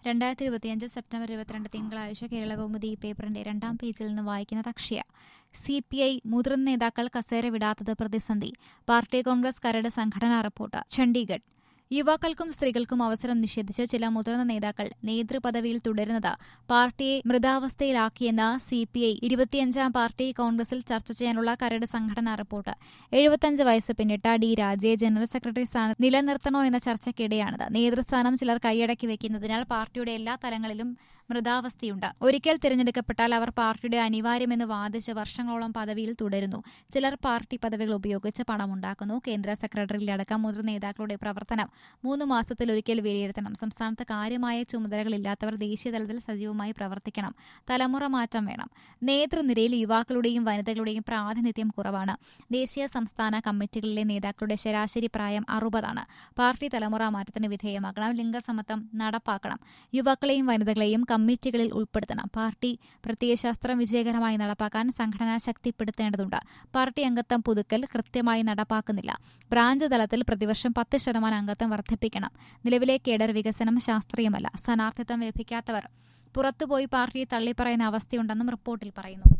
രണ്ടായിരത്തി ഇരുപത്തിയഞ്ച് സെപ്റ്റംബർ ഇരുപത്തിരണ്ട് തിങ്കളാഴ്ച കേരളകൗമുദി ഈ പേപ്പറിന്റെ രണ്ടാം പേജിൽ നിന്ന് വായിക്കുന്നത് അക്ഷയ സി പി ഐ മുതിർന്ന നേതാക്കൾ കസേര വിടാത്തത് പ്രതിസന്ധി പാർട്ടി കോൺഗ്രസ് കരട് സംഘടനാ റിപ്പോർട്ട് ചണ്ഡീഗഡ് യുവാക്കൾക്കും സ്ത്രീകൾക്കും അവസരം നിഷേധിച്ച് ചില മുതിർന്ന നേതാക്കൾ നേതൃപദവിയിൽ തുടരുന്നത് പാർട്ടിയെ മൃതാവസ്ഥയിലാക്കിയെന്ന് സി പി ഐ ഇരുപത്തിയഞ്ചാം പാർട്ടി കോൺഗ്രസിൽ ചർച്ച ചെയ്യാനുള്ള കരട് സംഘടനാ റിപ്പോർട്ട് എഴുപത്തഞ്ച് വയസ്സ് പിന്നിട്ട ഡി രാജയെ ജനറൽ സെക്രട്ടറി സ്ഥാനം നിലനിർത്തണോ എന്ന ചർച്ചയ്ക്കിടെയാണിത് നേതൃസ്ഥാനം ചിലർ കൈയടക്കി വെക്കുന്നതിനാൽ പാർട്ടിയുടെ എല്ലാ തലങ്ങളിലും മൃതാവസ്ഥയുണ്ട് ഒരിക്കൽ തിരഞ്ഞെടുക്കപ്പെട്ടാൽ അവർ പാർട്ടിയുടെ അനിവാര്യമെന്ന് വാദിച്ച് വർഷങ്ങളോളം പദവിയിൽ തുടരുന്നു ചിലർ പാർട്ടി പദവികൾ ഉപയോഗിച്ച് പണമുണ്ടാക്കുന്നു കേന്ദ്ര സെക്രട്ടറിയിലടക്കം മുതിർന്ന നേതാക്കളുടെ പ്രവർത്തനം മൂന്ന് മാസത്തിലൊരിക്കൽ വിലയിരുത്തണം സംസ്ഥാനത്ത് കാര്യമായ ചുമതലകളില്ലാത്തവർ ദേശീയതലത്തിൽ സജീവമായി പ്രവർത്തിക്കണം തലമുറ മാറ്റം വേണം നേതൃനിരയിൽ യുവാക്കളുടെയും വനിതകളുടെയും പ്രാതിനിധ്യം കുറവാണ് ദേശീയ സംസ്ഥാന കമ്മിറ്റികളിലെ നേതാക്കളുടെ ശരാശരി പ്രായം അറുപതാണ് പാർട്ടി തലമുറ മാറ്റത്തിന് വിധേയമാക്കണം ലിംഗസമത്വം നടപ്പാക്കണം യുവാക്കളെയും വനിതകളെയും കമ്മിറ്റികളിൽ ഉൾപ്പെടുത്തണം പാർട്ടി പ്രത്യയശാസ്ത്രം വിജയകരമായി നടപ്പാക്കാൻ സംഘടന ശക്തിപ്പെടുത്തേണ്ടതുണ്ട് പാർട്ടി അംഗത്വം പുതുക്കൽ കൃത്യമായി നടപ്പാക്കുന്നില്ല ബ്രാഞ്ച് തലത്തിൽ പ്രതിവർഷം പത്ത് ശതമാനം അംഗത്വം വർദ്ധിപ്പിക്കണം നിലവിലെ കേഡർ വികസനം ശാസ്ത്രീയമല്ല സ്ഥാനാർത്ഥിത്വം ലഭിക്കാത്തവർ പുറത്തുപോയി പാർട്ടിയെ തള്ളിപ്പറയുന്ന അവസ്ഥയുണ്ടെന്നും റിപ്പോർട്ടിൽ പറയുന്നു